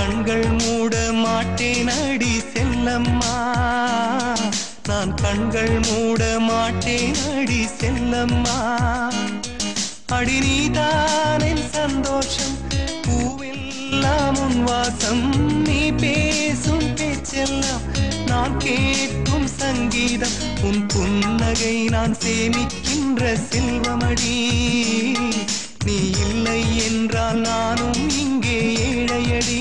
கண்கள் மூட மாட்டேன் அடி செல்லம்மா நான் கண்கள் மூட மாட்டேன் அடி செல்லம்மா அடி நீதானின் சந்தோஷம் பூவெல்லாம் உன் வாசம் நீ பேசும் பேச்செல்லாம் நான் கேட்கும் சங்கீதம் உன் புன்னகை நான் சேமிக்கின்ற செல்வமடி நீ இல்லை என்றால் நானும் இங்கே ஏழையடி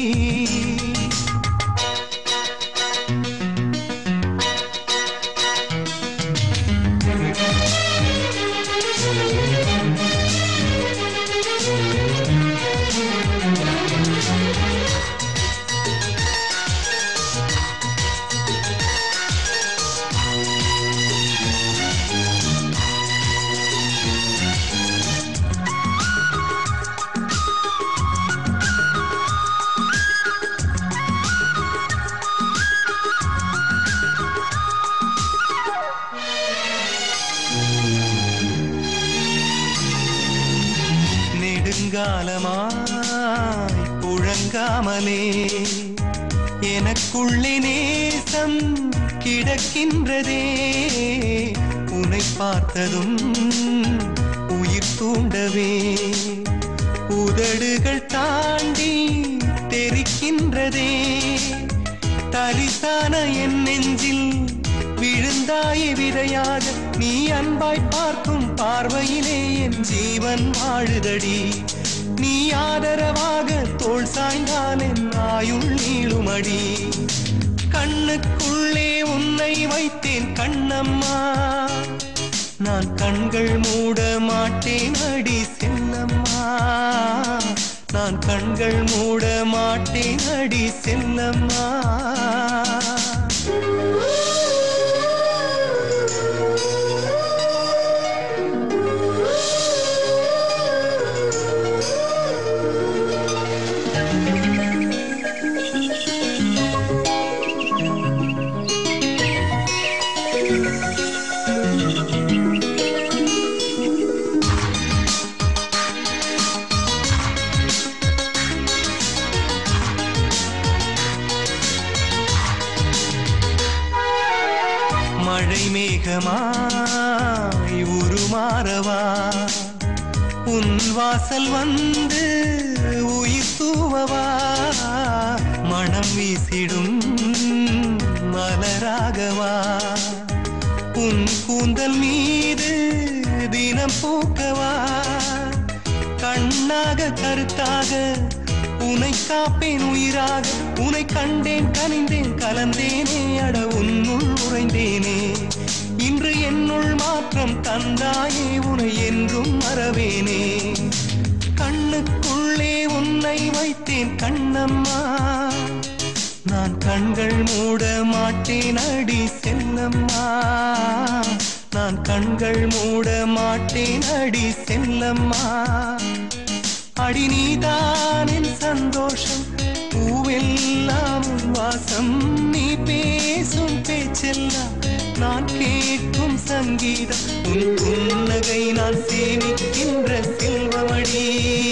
நெடுங்காலமாய் புழங்காமலே எனக்குள்ளே நேசம் கிடக்கின்றதே உன்னை பார்த்ததும் உயிர் தூண்டவே உதடுகள் தாண்டி தெரிக்கின்றதே தரிசான என் நெஞ்சில் விழுந்தாயே விதையாக நீ அன்பாய் பார்க்கும் பார்வையிலே என் ஜீவன் வாழுதடி நீ ஆதரவாக தோள் சாய்ந்தால் என் ஆயுள் நீளுமடி கண்ணுக்குள்ளே உன்னை வைத்தேன் கண்ணம்மா நான் கண்கள் மூட மாட்டேன் அடி செல்லம்மா நான் கண்கள் மூட மாட்டேன் அடி செல்லம்மா மழை மேகமாய் உருமாறவா உன் வாசல் வந்து உயிர் தூவவா மனம் வீசிடும் மலராகவா உன் கூந்தல் மீது தினம் பூக்கவா கண்ணாக கருத்தாக உனை காப்பேன் உயிராக உனை கண்டேன் கனிந்தேன் கலந்தேனே அட உன்னுள் உறைந்தேனே இன்று என்னுள் மாற்றம் தந்தாயே உனை என்றும் மறவேனே கண்ணுக்குள்ளே உன்னை வைத்தேன் கண்ணம்மா நான் கண்கள் மூட மாட்டேன் அடி செல்லம்மா நான் கண்கள் மூட மாட்டேன் அடி செல்லம்மா அடி நீதானின் சந்தோஷம் பூவெல்லாம் உன் வாசம் நீ பேசும் பேச்செல்லாம் நான் கேட்கும் சங்கீதம் உன் புன்னகை நான் சேமிக்கின்ற செல்வமடி